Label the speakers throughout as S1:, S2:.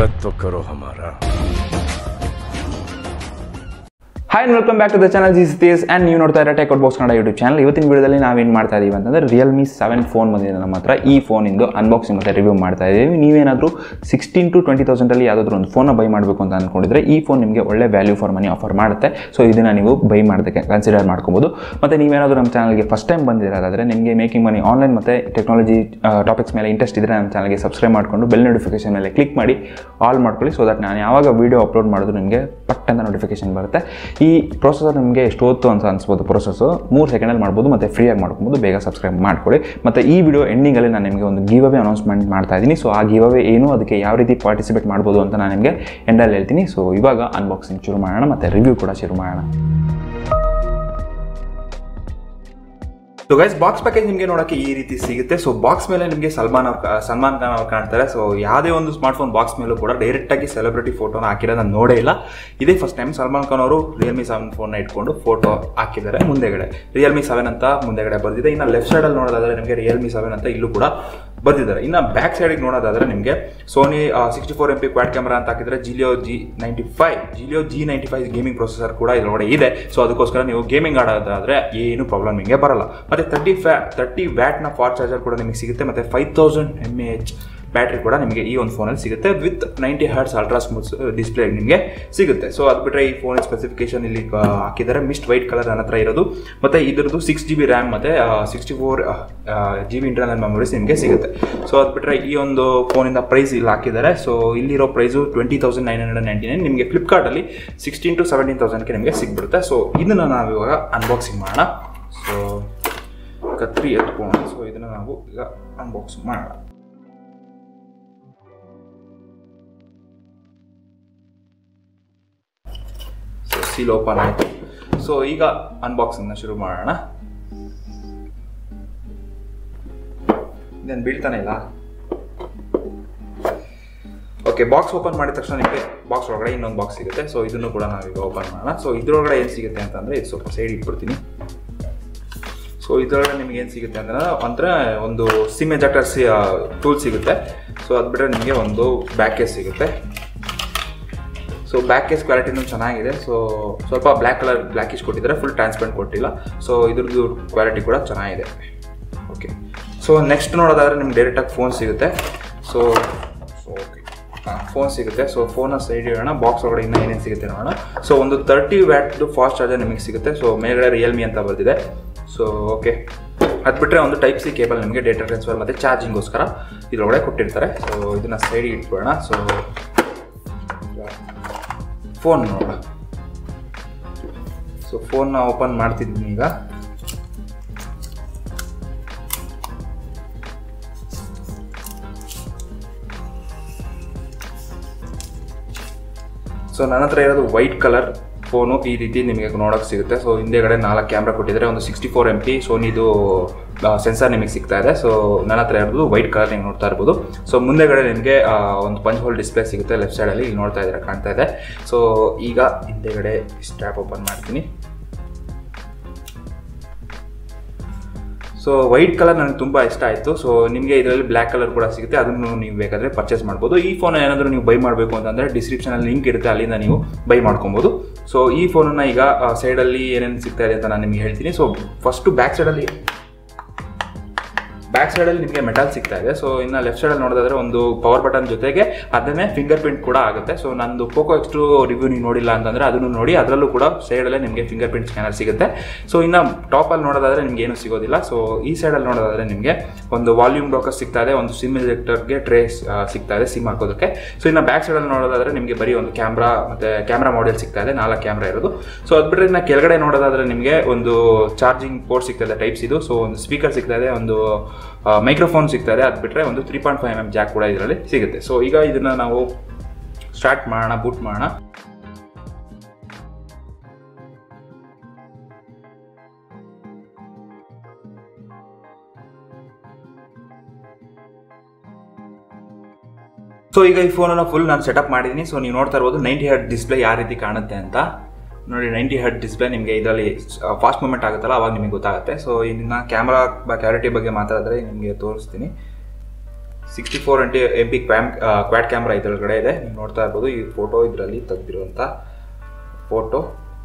S1: स्वागत तो करो हमारा
S2: hi welcome back to the channel ಜಿ ಸಿತೀಸ್ ಆ್ಯಂಡ್ ನೀವು ನೋಡ್ತಾ ಇರೋ tech box Kannada YouTube channel ಇವತ್ತಿನ ವಿಡಿಯೋದಲ್ಲಿ ನಾವೇನು ಮಾಡ್ತಾ ಇದೀವಿ ಅಂತಂದರೆ ರಿಯಲ್ಮಿ ಸೆವೆನ್ ಫೋನ್ ಬಂದಿದೆ ನಮ್ಮ ಹತ್ರ ಈ ಫೋನಿಂದು ಅನ್ಬಾಕ್ಸಿಂಗ್ ಮತ್ತು ರಿವ್ಯೂ ಮಾಡ್ತಾ ಇದ್ದೀವಿ ನೀವೇನಾದರೂ ಸಿಕ್ಸ್ಟೀನ್ ಟು ಟ್ವೆಂಟಿ ತೌಸಂಡಲ್ಲಿ ಯಾವುದಾದ್ರೂ ಒಂದು ಫೋನ ಬೈ ಮಾಡಬೇಕು ಅಂತ ಅಂದ್ಕೊಂಡಿದ್ರೆ ಈ ಫೋನ್ ನಿಮಗೆ ಒಳ್ಳೆ ವ್ಯಾಲ್ಯೂ ಫಾರ್ ಮನಿ ಆಫರ್ ಮಾಡುತ್ತೆ ಸೊ ಇದನ್ನು ನೀವು ಬೈ ಮಾಡೋದಕ್ಕೆ ಕನ್ಸಿಡರ್ ಮಾಡ್ಕೊಬೋದು ಮತ್ತು ನೀವೇನಾದರೂ ನಮ್ಮ ಚಾನಲ್ಗೆ ಫಸ್ಟ್ ಟೈಮ್ ಬಂದಿರೋದಾದರೆ ನಿಮಗೆ ಮೇಕಿಂಗ್ ಮನಿ ಆನ್ಲೈನ್ ಮತ್ತು ಟೆಕ್ನಾಲಜಿ ಟಾಪಿಕ್ಸ್ ಮೇಲೆ ಇಂಟ್ರೆಸ್ಟ್ ಇದ್ದರೆ ನಮ್ಮ ಚಾನಲ್ಗೆ ಸಬ್ಸ್ಕ್ರೈಬ್ ಮಾಡಿಕೊಂಡು ಬೆಲ್ ನೋಟಿಫಿಕೇಶನ್ ಮೇಲೆ ಕ್ಲಿಕ್ ಮಾಡಿ ಆಲ್ ಮಾಡ್ಕೊಳ್ಳಿ ಸೊ ದಟ್ ನಾನು ಯಾವಾಗ ವೀಡಿಯೋ ಅಪ್ಲೋಡ್ ಮಾಡಿದ್ರು ನಿಮಗೆ ಪಟ್ ಅಂತ ನೋಟಿಫಿಕೇಶನ್ ಬರುತ್ತೆ ಈ ಪ್ರೊಸೆಸರ್ ನಿಮಗೆ ಎಷ್ಟೊತ್ತು ಅಂತ ಅನ್ಸ್ಬೋದು ಪ್ರೊಸೆಸ್ಸು ಮೂರು ಸೆಕೆಂಡಲ್ಲಿ ಮಾಡ್ಬೋದು ಮತ್ತು ಫ್ರೀಯಾಗಿ ಮಾಡ್ಕೊಬೋದು ಬೇಗ ಸಬ್ಸ್ಕ್ರೈಬ್ ಮಾಡ್ಕೊಳ್ಳಿ ಮತ್ತು ಈ ವಿಡಿಯೋ ಎಂಡಿಂಗಲ್ಲಿ ನಾನು ನಿಮಗೆ ಒಂದು ಗಿವ್ ಅವೇ ಅನೌನ್ಸ್ಮೆಂಟ್ ಮಾಡ್ತಾ ಇದ್ದೀನಿ ಸೊ ಆ ಗಿವ್ ಅವೇ ಏನು ಅದಕ್ಕೆ ಯಾವ ರೀತಿ ಪಾರ್ಟಿಸಿಪೇಟ್ ಮಾಡ್ಬೋದು ಅಂತ ನಾನು ನಿಮಗೆ ಎಂಡಲ್ಲಿ ಹೇಳ್ತೀನಿ ಸೊ ಇವಾಗ ಅನ್ಬಾಕ್ಸಿಂಗ್ ಶುರು ಮಾಡೋಣ ಮತ್ತು ರಿವ್ಯೂ ಕೂಡ ಶುರು ಮಾಡೋಣ ಸೊ ಗೈಸ್ ಬಾಕ್ಸ್ ಪ್ಯಾಕೇಜ್ ನಿಮಗೆ ನೋಡೋಕ್ಕೆ ಈ ರೀತಿ ಸಿಗುತ್ತೆ ಸೊ ಬಾಕ್ಸ್ ಮೇಲೆ ನಿಮಗೆ ಸಲ್ಮಾನ್ ಅವ್ರು ಕಾ- ಸಲ್ಮಾನ್ ಖಾನ್ ಅವ್ರು ಕಾಣ್ತಾರೆ ಸೊ ಯಾವುದೇ ಒಂದು ಸ್ಮಾರ್ಟ್ಫೋನ್ ಬಾಕ್ಸ್ ಮೇಲೂ ಕೂಡ ಡೈರೆಕ್ಟಾಗಿ ಸೆಲೆಬ್ರಿಟಿ ಫೋಟೋನ ಹಾಕಿರೋದು ನಾನು ನೋಡೇ ಇಲ್ಲ ಇದೇ ಫಸ್ಟ್ ಟೈಮ್ ಸಲ್ಮಾನ್ ಖಾನ್ ಅವರು ರಿಯಲ್ಮಿ ಸೆವೆನ್ ಫೋನ್ನ ಇಟ್ಕೊಂಡು ಫೋಟೋ ಹಾಕಿದ್ದಾರೆ ಮುಂದೆಗಡೆ ರಿಯಲ್ಮಿ ಸೆವೆನ್ ಅಂತ ಮುಂದೆಗಡೆ ಬರ್ದಿದೆ ಇನ್ನು ಲೆಫ್ಟ್ ಸೈಡಲ್ಲಿ ನೋಡೋದಾದ್ರೆ ನಿಮಗೆ ರಿಯಲ್ಮಿ ಸೆವೆನ್ ಅಂತ ಇಲ್ಲೂ ಕೂಡ ಬಂದಿದ್ದಾರೆ ಇನ್ನು ಬ್ಯಾಕ್ ಸೈಡಿಗೆ ನೋಡೋದಾದ್ರೆ ನಿಮಗೆ Sony sixty four M P quad camera ಅಂತ ಹಾಕಿದ್ರೆ Helio G ninety five Helio G ninety five gaming processor ಕೂಡ ಇದರೊಳಗಡೆ ಇದೆ ಸೊ ಅದಕ್ಕೋಸ್ಕರ ನೀವು ಗೇಮಿಂಗ್ ಆಡೋದಾದ್ರೆ ಏನು ಪ್ರಾಬ್ಲಮ್ ನಿಮಗೆ ಬರಲ್ಲ ಮತ್ತೆ ತರ್ಟಿ ಫ್ಯಾ ತರ್ಟಿ ವ್ಯಾಟ್ನ ಫಾಸ್ಟ್ ಚಾರ್ಜರ್ ಕೂಡ ನಿಮಗೆ ಸಿಗುತ್ತೆ ಮತ್ತೆ five thousand M H battery ಕೂಡ ನಿಮಗೆ ಈ ಒಂದು ಫೋನಲ್ಲಿ ಸಿಗುತ್ತೆ with ninety hertz ultra smooth display ನಿಮಗೆ ಸಿಗುತ್ತೆ ಸೊ ಅದು ಬಿಟ್ಟರೆ ಈ ಫೋನ್ ಸ್ಪೆಸಿಫಿಕೇಶನ್ ಇಲ್ಲಿ ಆ, ಹಾಕಿದ್ದಾರೆ ಮಿಸ್ಟ್ ವೈಟ್ ಕಲರ್ ನನ್ನ ಹತ್ರ ಇರೋದು ಮತ್ತು ಇದ್ರದ್ದು ಸಿಕ್ಸ್ ಜಿ ಬಿ ರ್ಯಾಮ್ ಮತ್ತು sixty four G B internal memories ನಿಮಗೆ ಸಿಗುತ್ತೆ ಸೊ ಅದು ಬಿಟ್ಟರೆ ಈ ಒಂದು ಫೋನಿಂದ ಪ್ರೈಸ್ ಇಲ್ಲಿ ಹಾಕಿದ್ದಾರೆ ಸೊ ಇಲ್ಲಿರೋ price twenty thousand nine hundred ninety nine ನಿಮಗೆ ಫ್ಲಿಪ್ಕಾರ್ಟಲ್ಲಿ ಸಿಕ್ಸ್ಟೀನ್ ಟು ಸೆವೆಂಟೀನ್ ತೌಸಂಡ್ಗೆ ನಿಮಗೆ ಸಿಗ್ಬಿಡುತ್ತೆ ಸೊ ಇದನ್ನು ನಾವು ಇವಾಗ ಅನ್ಬಾಕ್ಸಿಂಗ್ ಮಾಡೋಣ ಸೊ ಕತ್ರಿ ಎತ್ಕೋಣ ಸೊ ಇದನ್ನು ನಾವು ಈಗ ಅನ್ಬಾಕ್ಸ್ ಮಾಡೋಣ ಸೊ ಸೀಲ್ ಓಪನ್ ಆಯಿತು ಸೊ ಈಗ ಅನ್ಬಾಕ್ಸಿಂಗ್ನ ಶುರು ಮಾಡೋಣ ಇದೇನು ಬೀಳ್ತಾನೆ ಇಲ್ಲ ಓಕೆ ಬಾಕ್ಸ್ ಓಪನ್ ಮಾಡಿದ ತಕ್ಷಣ ನಿಮಗೆ ಬಾಕ್ಸ್ ಒಳಗಡೆ ಇನ್ನೊಂದು ಬಾಕ್ಸ್ ಸಿಗುತ್ತೆ ಸೊ ಇದನ್ನು ಕೂಡ ನಾವೀಗ ಓಪನ್ ಮಾಡೋಣ ಸೊ ಇದ್ರೊಳಗಡೆ ಏನು ಸಿಗುತ್ತೆ ಅಂತಂದರೆ ಇದು ಸ್ವಲ್ಪ ಸೈಡ್ ಇಟ್ಬಿಡ್ತೀನಿ ಸೊ ಇದರೊಳಗೆ ನಿಮ್ಗೆ ಏನು ಸಿಗುತ್ತೆ ಅಂದ್ರೆ ಅಂದರೆ ಒಂದು ಸಿಮ್ ಎಜೆಕ್ಟರ್ ಸಿ ಟೂಲ್ ಸಿಗುತ್ತೆ ಸೊ ಅದು ಬಿಟ್ಟರೆ ನಿಮಗೆ ಒಂದು ಬ್ಯಾಕ್ ಕೇಸ್ ಸಿಗುತ್ತೆ ಸೊ ಬ್ಯಾಕ್ ಕೇಸ್ ಕ್ವಾಲಿಟಿನೂ ಚೆನ್ನಾಗಿದೆ ಸೊ ಸ್ವಲ್ಪ ಬ್ಲ್ಯಾಕ್ ಕಲರ್ ಬ್ಲ್ಯಾಕಿಶ್ ಕೊಟ್ಟಿದ್ದಾರೆ ಫುಲ್ ಟ್ರಾನ್ಸ್ಪರೆಂಟ್ ಕೊಟ್ಟಿಲ್ಲ ಸೊ ಇದ್ರದ್ದು ಕ್ವಾಲಿಟಿ ಕೂಡ ಚೆನ್ನಾಗಿದೆ ಓಕೆ ಸೊ ನೆಕ್ಸ್ಟ್ ನೋಡೋದಾದ್ರೆ ನಿಮ್ಗೆ ಡೈರೆಕ್ಟಾಗಿ ಫೋನ್ ಸಿಗುತ್ತೆ ಸೊ ಸೊ ಓಕೆ ಫೋನ್ ಸಿಗುತ್ತೆ ಸೊ ಫೋನ ಸೈಡ್ ಇಡೋಣ ಬಾಕ್ಸ್ ಒಳಗಡೆ ಇನ್ನೂ ಏನೇನು ಸಿಗುತ್ತೆ ನೋಡೋಣ ಸೊ ಒಂದು ತರ್ಟಿ ವ್ಯಾಟ್ದು ಫಾಸ್ಟ್ ಚಾರ್ಜರ್ ನಿಮಗೆ ಸಿಗುತ್ತೆ ಸೊ ಮೇಲ್ಗಡೆ ರಿಯಲ್ಮಿ ಅಂತ ಬರ್ತಿದೆ ಸೊ ಓಕೆ ಅದು ಬಿಟ್ಟರೆ ಒಂದು ಟೈಪ್ ಸಿ ಕೇಬಲ್ ನಿಮಗೆ ಡೇಟಾ ಟ್ರಾನ್ಸ್ಫರ್ ಮತ್ತು ಚಾರ್ಜಿಂಗೋಸ್ಕರ ಇದರೊಳಗಡೆ ಕೊಟ್ಟಿರ್ತಾರೆ ಸೊ ಇದನ್ನು ಸೈಡಿಗೆ ಇಟ್ಕೊಳ್ಳೋಣ ಸೊ ಫೋನ್ ನೋಡೋಣ ಸೊ ಫೋನ್ನ ಓಪನ್ ಮಾಡ್ತಿದ್ದೀನಿ ಈಗ ಸೊ ನನ್ನ ಹತ್ರ ಇರೋದು ವೈಟ್ ಕಲರ್ ಫೋನು ಈ ರೀತಿ ನಿಮಗೆ ನೋಡೋಕೆ ಸಿಗುತ್ತೆ ಸೊ ಹಿಂದೆಗಡೆ ನಾಲ್ಕು ಕ್ಯಾಮ್ರಾ ಕೊಟ್ಟಿದ್ದಾರೆ ಒಂದು ಸಿಕ್ಸ್ಟಿ ಫೋರ್ ಎಮ್ ಪಿ ಸೋನಿದು ಸೆನ್ಸರ್ ನಿಮಗೆ ಸಿಗ್ತಾ ಇದೆ ಸೊ ನನ್ನ ಹತ್ರ ಇರೋದು ವೈಟ್ ಕಲರ್ ನೀವು ನೋಡ್ತಾ ಇರ್ಬೋದು ಸೊ ಮುಂದೆಗಡೆ ನಿಮಗೆ ಆ, ಒಂದು ಪಂಚ್ ಹೋಲ್ ಡಿಸ್ಪ್ಲೇ ಸಿಗುತ್ತೆ ಲೆಫ್ಟ್ ಸೈಡಲ್ಲಿ ಇಲ್ಲಿ ನೋಡ್ತಾ ಇದ್ದಾರೆ ಕಾಣ್ತಾ ಇದೆ ಸೊ ಈಗ ಹಿಂದೆಗಡೆ ಸ್ಟ್ಯಾಪ್ ಓಪನ್ ಮಾಡ್ತೀನಿ ಸೊ ವೈಟ್ ಕಲರ್ ನನಗೆ ತುಂಬ ಇಷ್ಟ ಆಯಿತು ಸೊ ನಿಮಗೆ ಇದರಲ್ಲಿ ಬ್ಲ್ಯಾಕ್ ಕಲರ್ ಕೂಡ ಸಿಗುತ್ತೆ ಅದನ್ನು ನೀವು ಬೇಕಾದರೆ ಪರ್ಚೇಸ್ ಮಾಡ್ಬೋದು ಈ ಫೋನ್ ಏನಾದರೂ ನೀವು ಬೈ ಮಾಡಬೇಕು ಅಂತಂದರೆ ಡಿಸ್ಕ್ರಿಪ್ಷನಲ್ಲಿ ಲಿಂಕ್ ಇರುತ್ತೆ ಅಲ್ಲಿಂದ ನೀವು ಬೈ ಮಾಡ್ಕೊಬೋದು ಸೊ ಈ ಫೋನನ್ನು ಈಗ ಸೈಡಲ್ಲಿ ಏನೇನು ಸಿಗ್ತಾ ಇದೆ ಅಂತ ನಾನು ನಿಮಗೆ ಹೇಳ್ತೀನಿ ಸೊ ಫಸ್ಟು ಬ್ಯಾಕ್ ಸೈಡಲ್ಲಿ ಬ್ಯಾಕ್ ಸೈಡಲ್ಲಿ ನಿಮಗೆ ಮೆಟಲ್ ಸಿಗ್ತಾ ಇದೆ ಸೊ ಇನ್ನು ಲೆಫ್ಟ್ ಸೈಡಲ್ಲಿ ನೋಡೋದಾದ್ರೆ ಒಂದು ಪವರ್ ಬಟನ್ ಜೊತೆಗೆ ಅದನ್ನೇ ಫಿಂಗರ್ ಪ್ರಿಂಟ್ ಕೂಡ ಆಗುತ್ತೆ ಸೊ ನಂದು ಪೋಕೋ ಎಕ್ಸ್ಟು ರಿವ್ಯೂ ನೀವು ನೋಡಿಲ್ಲ ಅಂತಂದರೆ ಅದನ್ನು ನೋಡಿ ಅದರಲ್ಲೂ ಕೂಡ ಸೈಡಲ್ಲೇ ನಿಮಗೆ ಫಿಂಗರ್ ಪ್ರಿಂಟ್ ಸ್ಕ್ಯಾನರ್ ಸಿಗುತ್ತೆ ಸೊ ಇನ್ನು ಟಾಪಲ್ಲಿ ನೋಡೋದಾದ್ರೆ ನಿಮ್ಗೆ ಏನು ಸಿಗೋದಿಲ್ಲ ಸೊ ಈ ಸೈಡಲ್ಲಿ ನೋಡೋದಾದ್ರೆ ನಿಮಗೆ ಒಂದು ವಾಲ್ಯೂಮ್ ಬ್ರೋಕರ್ ಸಿಗ್ತಾ ಇದೆ ಒಂದು ಸಿಮ್ ಎಜೆಕ್ಟರ್ಗೆ ಟ್ರೇಸ್ ಸಿಗ್ತಾ ಇದೆ ಸಿಮ್ ಹಾಕೋದಕ್ಕೆ ಸೊ ಇನ್ನು ಬ್ಯಾಕ್ ಸೈಡಲ್ಲಿ ನೋಡೋದಾದ್ರೆ ನಿಮಗೆ ಬರೀ ಒಂದು ಕ್ಯಾಮ್ರಾ ಮತ್ತು ಕ್ಯಾಮ್ರಾ ಮಾಡೆಲ್ ಸಿಗ್ತಾ ಇದೆ ನಾಲ್ಕು ಕ್ಯಾಮ್ರಾ ಇರೋದು ಸೊ ಅದು ಬಿಟ್ಟರೆ ಇನ್ನು ಕೆಳಗಡೆ ನೋಡೋದಾದ್ರೆ ನಿಮಗೆ ಒಂದು ಚಾರ್ಜಿಂಗ್ ಪೋರ್ಟ್ ಸಿಗ್ತಾ ಇದೆ ಟೈಪ್ಸ್ ಇದು ಸೊ ಒಂದು ಸ್ಪೀಕರ್ ಸಿಗ್ತಾ ಇದೆ ಒಂದು ಮೈಕ್ರೋಫೋನ್ ಸಿಗ್ತಾ ಇದೆ ಅದು ಬಿಟ್ಟರೆ ಒಂದು three point five M jack ಕೂಡ ಇದರಲ್ಲಿ ಸಿಗುತ್ತೆ ಸೊ ಈಗ ಇದನ್ನು ನಾವು ಸ್ಟಾರ್ಟ್ ಮಾಡೋಣ ಬೂಟ್ ಮಾಡೋಣ ಸೊ ಈಗ ಈ ಫೋನನ್ನು ಫುಲ್ ನಾನು ಸೆಟಪ್ ಮಾಡಿದ್ದೀನಿ ಸೊ ನೀವು ನೋಡ್ತಾ ಇರ್ಬೋದು ನೈಂಟಿ ಹರ್ಟ್ ಡಿಸ್ಪ್ಲೇ ಯಾವ ರೀತಿ ಕಾಣುತ್ತೆ ಅಂತ ನೋಡಿ ನೈಂಟಿ ಹರ್ಟ್ ಡಿಸ್ಪ್ಲೇ ನಿಮಗೆ ಇದರಲ್ಲಿ ಫಾಸ್ಟ್ ಮೂಮೆಂಟ್ ಆಗುತ್ತಲ್ಲ ಅವಾಗ ನಿಮಗೆ ಗೊತ್ತಾಗುತ್ತೆ ಸೊ ಇನ್ನು ಕ್ಯಾಮ್ರಾ ಕ್ಲಾರಿಟಿ ಬಗ್ಗೆ ಮಾತಾಡಿದ್ರೆ ನಿಮಗೆ ತೋರಿಸ್ತೀನಿ ಸಿಕ್ಸ್ಟಿ ಫೋರ್ ಎಂಟಿ ಎಂ ಪಿ ಕ್ವಾಮ್ ಕ್ವಾಡ್ ಕ್ಯಾಮ್ರಾ ಇದರೊಳಗಡೆ ಇದೆ ನೀವು ನೋಡ್ತಾ ಇರ್ಬೋದು ಈ ಫೋಟೋ ಇದರಲ್ಲಿ ತೆಗೆದಿರುವಂಥ ಫೋಟೋ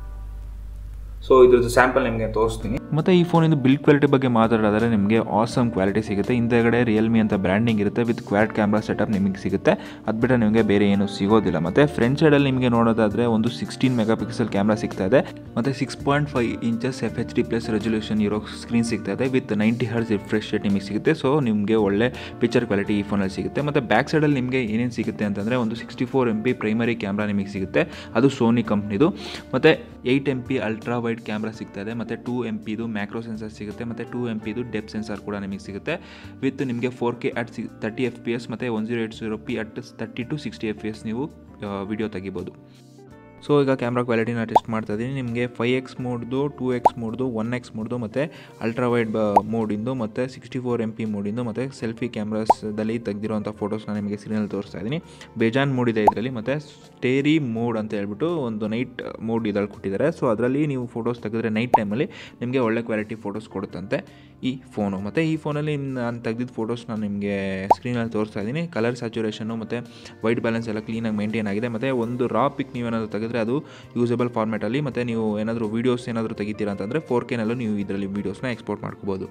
S2: ಸೊ ಇದ್ರದ್ದು ಸ್ಯಾಂಪಲ್ ನಿಮಗೆ ತೋರಿಸ್ತೀನಿ
S1: ಮತ್ತು ಈ ಫೋನಿಂದು ಬಿಲ್ಡ್ ಕ್ವಾಲಿಟಿ ಬಗ್ಗೆ ಮಾತಾಡೋದಾದ್ರೆ ನಿಮಗೆ ಆಸಮ್ ಕ್ವಾಲಿಟಿ ಸಿಗುತ್ತೆ ಹಿಂದೆಗಡೆ ರಿಯಲ್ಮಿ ಅಂತ ಬ್ರ್ಯಾಂಡಿಂಗ್ ಇರುತ್ತೆ ವಿತ್ ಕ್ವಾಡ್ ಕ್ಯಾಮ್ರಾ ಸೆಟಪ್ ನಿಮಗೆ ಸಿಗುತ್ತೆ ಅದು ಬಿಟ್ಟರೆ ನಿಮಗೆ ಬೇರೆ ಏನು ಸಿಗೋದಿಲ್ಲ ಮತ್ತು ಫ್ರಂಟ್ ಸೈಡಲ್ಲಿ ನಿಮಗೆ ನೋಡೋದಾದರೆ ಒಂದು ಸಿಕ್ಸ್ಟೀನ್ ಮೆಗಾ ಪಿಕ್ಸೆಲ್ ಕ್ಯಾಮ್ರಾ ಸಿಗ್ತಾ ಇದೆ ಮತ್ತು six point five inches F H D plus resolution ಇರೋ ಸ್ಕ್ರೀನ್ ಸಿಗ್ತಾ ಇದೆ with ninety hertz refresh rate ನಿಮಗೆ ಸಿಗುತ್ತೆ ಸೊ ನಿಮಗೆ ಒಳ್ಳೆ ಪಿಕ್ಚರ್ ಕ್ವಾಲಿಟಿ ಈ ಫೋನಲ್ಲಿ ಸಿಗುತ್ತೆ ಮತ್ತು ಬ್ಯಾಕ್ ಸೈಡಲ್ಲಿ ನಿಮಗೆ ಏನೇನು ಸಿಗುತ್ತೆ ಅಂತಂದರೆ ಒಂದು sixty four M P primary camera ನಿಮಗೆ ಸಿಗುತ್ತೆ ಅದು ಸೋನಿ ಕಂಪ್ನಿದು ಮತ್ತು eight M P ultra wide camera ಸಿಗ್ತಾ ಇದೆ ಮತ್ತು ಟೂ ಎಮ್ ಪಿದು ಮ್ಯಾಕ್ರೋ ಸೆನ್ಸರ್ ಸಿಗುತ್ತೆ ಮತ್ತು ಟೂ ಎಮ್ ಪಿದು ಡೆಪ್ ಸೆನ್ಸರ್ ಕೂಡ ನಿಮಗೆ ಸಿಗುತ್ತೆ ವಿತ್ ನಿಮಗೆ ಫೋರ್ ಕೆ ಅಟ್ ಸಿ ತರ್ಟಿ ಎಫ್ ಪಿ ಎಸ್ ಮತ್ತು one zero eight zero P at thirty to sixty F P S ನೀವು ವಿಡಿಯೋ ತೆಗಿಬೋದು ಸೊ ಈಗ ಕ್ಯಾಮ್ರಾ ಕ್ವಾಲಿಟಿನ ಟೆಸ್ಟ್ ಮಾಡ್ತಾ ಇದ್ದೀನಿ ನಿಮಗೆ ಫೈ ಎಕ್ಸ್ ಮೋಡ್ದು ಟೂ ಎಕ್ಸ್ ಮೋಡ್ದು ಒನ್ ಎಕ್ಸ್ ಮೋಡ್ದು ಮತ್ತು ಅಲ್ಟ್ರಾ ವೈಡ್ ಮೋಡಿಂದು ಮತ್ತು ಸಿಕ್ಸ್ಟಿ ಫೋರ್ ಎಮ್ ಪಿ ಮೋಡಿಂದು ಮತ್ತು ಸೆಲ್ಫಿ ಕ್ಯಾಮ್ರಾಸ್ದಲ್ಲಿ ತೆಗೆದಿರೋಂಥ ಫೋಟೋಸ್ನ ನಿಮಗೆ ಸ್ಕ್ರೀನಲ್ಲಿ ತೋರಿಸ್ತಾ ಇದ್ದೀನಿ ಬೇಜಾನ್ ಮೋಡ್ ಇದೆ ಇದರಲ್ಲಿ ಮತ್ತು ಸ್ಟೇರಿ ಮೋಡ್ ಅಂತ ಹೇಳ್ಬಿಟ್ಟು ಒಂದು ನೈಟ್ ಮೋಡ್ ಇದ್ರಲ್ಲಿ ಕೊಟ್ಟಿದ್ದಾರೆ ಸೊ ಅದರಲ್ಲಿ ನೀವು ಫೋಟೋಸ್ ತೆಗೆದ್ರೆ ನೈಟ್ ಟೈಮಲ್ಲಿ ನಿಮಗೆ ಒಳ್ಳೆ ಕ್ವಾಲಿಟಿ ಫೋಟೋಸ್ ಕೊಡುತ್ತಂತೆ ಈ ಫೋನು ಮತ್ತು ಈ ಫೋನಲ್ಲಿ ನಾನು ತೆಗೆದಿದ್ದ ಫೋಟೋಸ್ ನಾನು ನಿಮಗೆ ಸ್ಕ್ರೀನಲ್ಲಿ ತೋರಿಸ್ತಾ ಇದ್ದೀನಿ ಕಲರ್ ಸ್ಯಾಚುರೇಷನ್ನು ಮತ್ತು ವೈಟ್ ಬ್ಯಾಲೆನ್ಸ್ ಎಲ್ಲ ಕ್ಲೀನಾಗಿ ಮೇಂಟೈನ್ ಆಗಿದೆ ಮತ್ತು ಒಂದು ರಾ ಪಿಕ್ ನೀವೇನಾದರೂ ತೆಗೆದ್ರೆ ಅದು ಯೂಸಬಲ್ ಫಾರ್ಮ್ಯಾಟಲ್ಲಿ ಮತ್ತು ನೀವು ಏನಾದರೂ ವೀಡಿಯೋಸ್ ಏನಾದರೂ ತೆಗಿತೀರಾ ಅಂತಂದರೆ ಫೋರ್ ಕೆನಲ್ಲೂ ನೀವು ಇದರಲ್ಲಿ ವೀಡಿಯೋಸ್ನ ಎಕ್ಸ್ಪೋರ್ಟ್ ಮಾಡ್ಕೋಬೋದು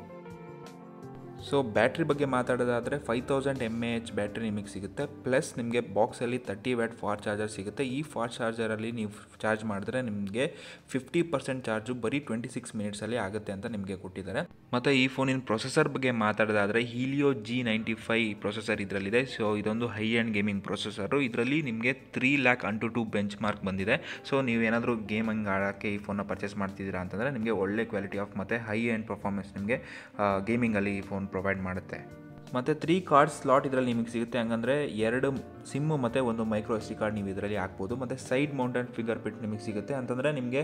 S1: ಸೊ ಬ್ಯಾಟ್ರಿ ಬಗ್ಗೆ ಮಾತಾಡೋದಾದರೆ five thousand M A H battery ನಿಮಗೆ ಸಿಗುತ್ತೆ ಪ್ಲಸ್ ನಿಮಗೆ ಬಾಕ್ಸಲ್ಲಿ ತರ್ಟಿ ವ್ಯಾಟ್ ಫಾರ್ ಚಾರ್ಜರ್ ಸಿಗುತ್ತೆ ಈ ಫಾರ್ ಚಾರ್ಜರಲ್ಲಿ ನೀವು ಚಾರ್ಜ್ ಮಾಡಿದ್ರೆ ನಿಮಗೆ ಫಿಫ್ಟಿ ಪರ್ಸೆಂಟ್ ಚಾರ್ಜು ಬರೀ ಟ್ವೆಂಟಿ ಸಿಕ್ಸ್ ಮಿನಿಟ್ಸಲ್ಲಿ ಆಗುತ್ತೆ ಅಂತ ನಿಮಗೆ ಕೊಟ್ಟಿದ್ದಾರೆ ಮತ್ತು ಈ ಫೋನಿನ ಪ್ರೊಸೆಸರ್ ಬಗ್ಗೆ ಮಾತಾಡೋದಾದರೆ Helio G ninety five processor ಇದರಲ್ಲಿದೆ ಸೊ ಇದೊಂದು ಹೈ ಆ್ಯಂಡ್ ಗೇಮಿಂಗ್ ಪ್ರೊಸೆಸರು ಇದರಲ್ಲಿ ನಿಮಗೆ three lakh AnTuTu benchmark ಬಂದಿದೆ ಸೊ ನೀವು ಏನಾದರೂ ಗೇಮಿಂಗ್ ಆಡೋಕ್ಕೆ ಈ ಫೋನ್ನ ಪರ್ಚೇಸ್ ಮಾಡ್ತಿದ್ದೀರಾ ಅಂತಂದರೆ ನಿಮಗೆ ಒಳ್ಳೆ ಕ್ವಾಲಿಟಿ ಆಫ್ ಮತ್ತು ಹೈ ಆ್ಯಂಡ್ ಪರ್ಫಾರ್ಮೆನ್ಸ್ ನಿಮಗೆ ಗೇಮಿಂಗಲ್ಲಿ ಈ ಫೋನ್ ಪ್ರೊವೈಡ್ ಮಾಡುತ್ತೆ ಮತ್ತು ತ್ರೀ ಕಾರ್ಡ್ ಸ್ಲಾಟ್ ಇದರಲ್ಲಿ ನಿಮಗೆ ಸಿಗುತ್ತೆ ಹಂಗಂದರೆ ಎರಡು ಸಿಮ್ಮು ಮತ್ತು ಒಂದು ಮೈಕ್ರೋ ಎಸ್ ಡಿ ಕಾರ್ಡ್ ನೀವು ಇದರಲ್ಲಿ ಹಾಕ್ಬೋದು ಮತ್ತು ಸೈಡ್ ಮೌಂಟೆಡ್ ಫಿಂಗರ್ ಪ್ರಿಂಟ್ ನಿಮಗೆ ಸಿಗುತ್ತೆ ಅಂತಂದರೆ ನಿಮಗೆ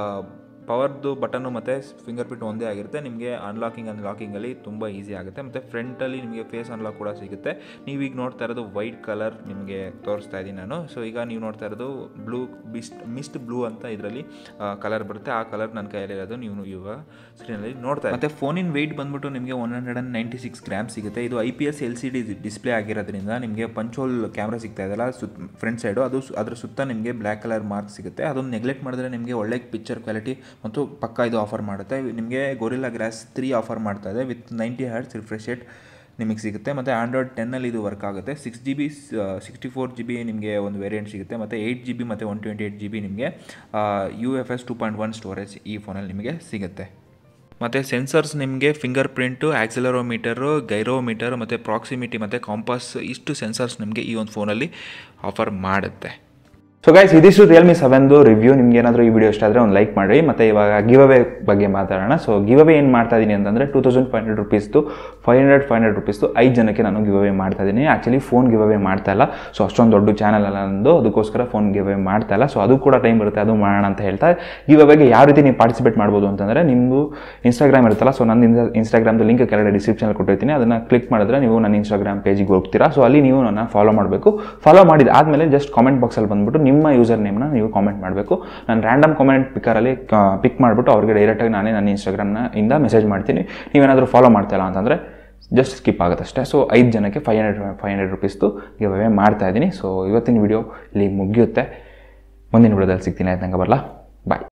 S1: ಪವರ್ದು ಬಟನ್ನು ಮತ್ತು ಫಿಂಗರ್ ಪ್ರಿಂಟ್ ಒಂದೇ ಆಗಿರುತ್ತೆ ನಿಮಗೆ ಅನ್ಲಾಕಿಂಗ್ ಆ್ಯಂಡ್ ಲಾಕಿಂಗಲ್ಲಿ ತುಂಬ ಈಸಿ ಆಗುತ್ತೆ ಮತ್ತು ಫ್ರಂಟಲ್ಲಿ ನಿಮಗೆ ಫೇಸ್ ಅನ್ಲಾಕ್ ಕೂಡ ಸಿಗುತ್ತೆ ನೀವೀಗ ನೋಡ್ತಾ ಇರೋದು ವೈಟ್ ಕಲರ್ ನಿಮಗೆ ತೋರಿಸ್ತಾ ಇದ್ದೀನಿ ನಾನು ಸೊ ಈಗ ನೀವು ನೋಡ್ತಾ ಇರೋದು ಬ್ಲೂ ಬಿಸ್ಟ್ ಮಿಸ್ಟ್ ಬ್ಲೂ ಅಂತ ಇದರಲ್ಲಿ ಕಲರ್ ಬರುತ್ತೆ ಆ ಕಲರ್ ನನ್ನ ಕೈಯಲ್ಲಿರೋದು ನೀವು ಇವಾಗ ಸ್ಕ್ರೀನಲ್ಲಿ ನೋಡ್ತಾ ಮತ್ತು ಫೋನಿನ ವೆಯ್ಟ್ ಬಂದ್ಬಿಟ್ಟು ನಿಮಗೆ one hundred and ninety six gram ಸಿಗುತ್ತೆ ಇದು I P S L C D display ಆಗಿರೋದ್ರಿಂದ ನಿಮಗೆ ಪಂಚೋಲ್ ಕ್ಯಾಮ್ರಾ ಸಿಗ್ತಾ ಇದೆಯಲ್ಲ ಸುತ್ತ ಫ್ರಂಟ್ ಸೈಡು ಅದು ಅದ್ರ ಸುತ್ತ ನಿಮಗೆ ಬ್ಲ್ಯಾಕ್ ಕಲರ್ ಮಾರ್ಕ್ ಸಿಗುತ್ತೆ ಅದನ್ನು ನೆಗ್ಲೆಕ್ಟ್ ಮಾಡಿದ್ರೆ ನಿಮಗೆ ಒಳ್ಳೆ ಪಿಕ್ಚರ್ ಕ್ವಾಲಿಟಿ ಮತ್ತು ಪಕ್ಕ ಇದು ಆಫರ್ ಮಾಡುತ್ತೆ ನಿಮಗೆ ಗೊರಿಲ್ಲಾ ಗ್ರಾಸ್ ತ್ರೀ ಆಫರ್ ಮಾಡ್ತಾ ಇದೆ with ninety hertz refresh rate ನಿಮಗೆ ಸಿಗುತ್ತೆ ಮತ್ತು ಆಂಡ್ರಾಯ್ಡ್ ಟೆನ್ನಲ್ಲಿ ಇದು ವರ್ಕ್ ಆಗುತ್ತೆ six G B sixty four G B ನಿಮಗೆ ಒಂದು ವೇರಿಯಂಟ್ ಸಿಗುತ್ತೆ ಮತ್ತು ಏಯ್ಟ್ ಜಿ ಬಿ ಮತ್ತು one twenty eight G B ನಿಮಗೆ U F S two point one storage ಈ ಫೋನಲ್ಲಿ ನಿಮಗೆ ಸಿಗುತ್ತೆ ಮತ್ತು ಸೆನ್ಸರ್ಸ್ ನಿಮಗೆ ಫಿಂಗರ್ ಪ್ರಿಂಟು ಆಕ್ಸಲರೋಮೀಟರು ಗೈರೋಮೀಟರ್ ಮತ್ತು ಪ್ರಾಕ್ಸಿಮಿಟಿ ಮತ್ತು ಕಾಂಪಾಸ್ ಇಷ್ಟು ಸೆನ್ಸರ್ಸ್ ನಿಮಗೆ ಈ ಒಂದು ಫೋನಲ್ಲಿ ಆಫರ್ ಮಾಡುತ್ತೆ
S2: ಸೊ ಗೈಸ್ ಇದಿಷ್ಟು ರಿಯಲ್ಮಿ ಸೆವೆನ್ದು ರಿವ್ಯೂ ನಿಮ್ಗೆ ಏನಾದರೂ ಈ ವಿಡಿಯೋ ಇಷ್ಟ ಆದರೆ ಒಂದು ಲೈಕ್ ಮಾಡಿ ಮತ್ತು ಇವಾಗ ಗಿವ್ ಅವೇ ಬಗ್ಗೆ ಮಾತಾಡೋಣ ಸೊ ಗಿವ್ ಅವೇ ಏನು ಮಾಡ್ತಾ ಇದ್ದೀನಿ ಅಂತಂದರೆ ಟೂ ತೌಸಂಡ್ ಫೈವ್ ಹಂಡ್ರೆಡ್ ರುಪೀಸ್ದು ಫೈವ್ ಹಂಡ್ರೆಡ್ ಫೈವ್ ಹಂಡ್ರೆಡ್ ರುಪೀಸ್ದು ಐದು ಜನಕ್ಕೆ ನಾನು ಗಿವ್ ಅವೇ ಮಾಡ್ತಾ ಇದ್ದೀನಿ ಆ್ಯಕ್ಚುಲಿ ಫೋನ್ ಗಿವ್ ಅವೇ ಮಾಡ್ತಾ ಇಲ್ಲ ಸೊ ಅಷ್ಟೊಂದು ದೊಡ್ಡ ಚಾನಲ್ ಅಲ್ಲ ನಂದು ಅದಕ್ಕೋಸ್ಕರ ಫೋನ್ ಗಿವ್ ಅವೇ ಮಾಡ್ತಾ ಇಲ್ಲ ಸೊ ಅದು ಕೂಡ ಟೈಮ್ ಬರುತ್ತೆ ಅದು ಮಾಡೋಣ ಅಂತ ಹೇಳ್ತಾ ಗಿವ್ ಅವೇಗೆ ಯಾವ ರೀತಿ ನೀವು ಪಾರ್ಟಿಸಿಪೇಟ್ ಮಾಡ್ಬೋದು ಅಂತಂದರೆ ನಿಮ್ಮದು ಇನ್ಸ್ಟಾಗ್ರಾಮ್ ಇರುತ್ತಲ್ಲ ಸೊ ನನ್ನ ಇನ್ಸ್ಟಾಗ್ರಾಮ್ದು ಲಿಂಕ್ ಕೆಳಗಡೆ ಡಿಸ್ಕ್ರಿಪ್ಷನಲ್ಲಿ ಕೊಟ್ಟಿರ್ತೀನಿ ಅದನ್ನು ಕ್ಲಿಕ್ ಮಾಡಿದ್ರೆ ನೀವು ನನ್ನ ಇನ್ಸ್ಟಾಗ್ರಾಮ್ ಪೇಜಿಗೆ ಹೋಗ್ತೀರಾ ಸೊ ಅಲ್ಲಿ ನೀವು ನನ್ನ ಫಾಲೋ ಮಾಡಬೇಕು ಫಾಲೋ ಮಾಡಿದ ಆದಮೇಲೆ ಜಸ್ಟ್ ಕಾಮೆಂಟ್ ಬಾಕ್ಸಲ್ಲಿ ಬಂದುಬಿಟ್ಟು ನಿಮ್ಮ ಯೂಸರ್ ನೇಮ್ನ ನೀವು ಕಾಮೆಂಟ್ ಮಾಡಬೇಕು ನಾನು ರ್ಯಾಂಡಮ್ ಕಾಮೆಂಟ್ ಪಿಕ್ಕರಲ್ಲಿ ಪಿಕ್ ಮಾಡಿಬಿಟ್ಟು ಅವ್ರಿಗೆ ಡೈರೆಕ್ಟಾಗಿ ನಾನೇ ನನ್ನ ಇನ್ಸ್ಟಾಗ್ರಾಮ್ನ ಇಂದ ಮೆಸೇಜ್ ಮಾಡ್ತೀನಿ ನೀವೇನಾದರೂ ಫಾಲೋ ಮಾಡ್ತಾಯಿಲ್ಲ ಅಂತಂದರೆ ಜಸ್ಟ್ ಸ್ಕಿಪ್ ಆಗುತ್ತೆ ಅಷ್ಟೇ ಸೊ ಐದು ಜನಕ್ಕೆ ಫೈವ್ ಹಂಡ್ರೆಡ್ ಫೈವ್ ಹಂಡ್ರೆಡ್ ರುಪೀಸ್ದು ಗಿವ್ ಅವೇ ಮಾಡ್ತಾ ಇದ್ದೀನಿ ಸೊ ಇವತ್ತಿನ ವಿಡಿಯೋ ಇಲ್ಲಿ ಮುಗಿಯುತ್ತೆ ಮುಂದಿನ ವಿಡಿಯೋದಲ್ಲಿ ಸಿಗ್ತೀನಿ ಆಯ್ತು ನಂಗೆ ಬರಲ್ಲ ಬಾಯ್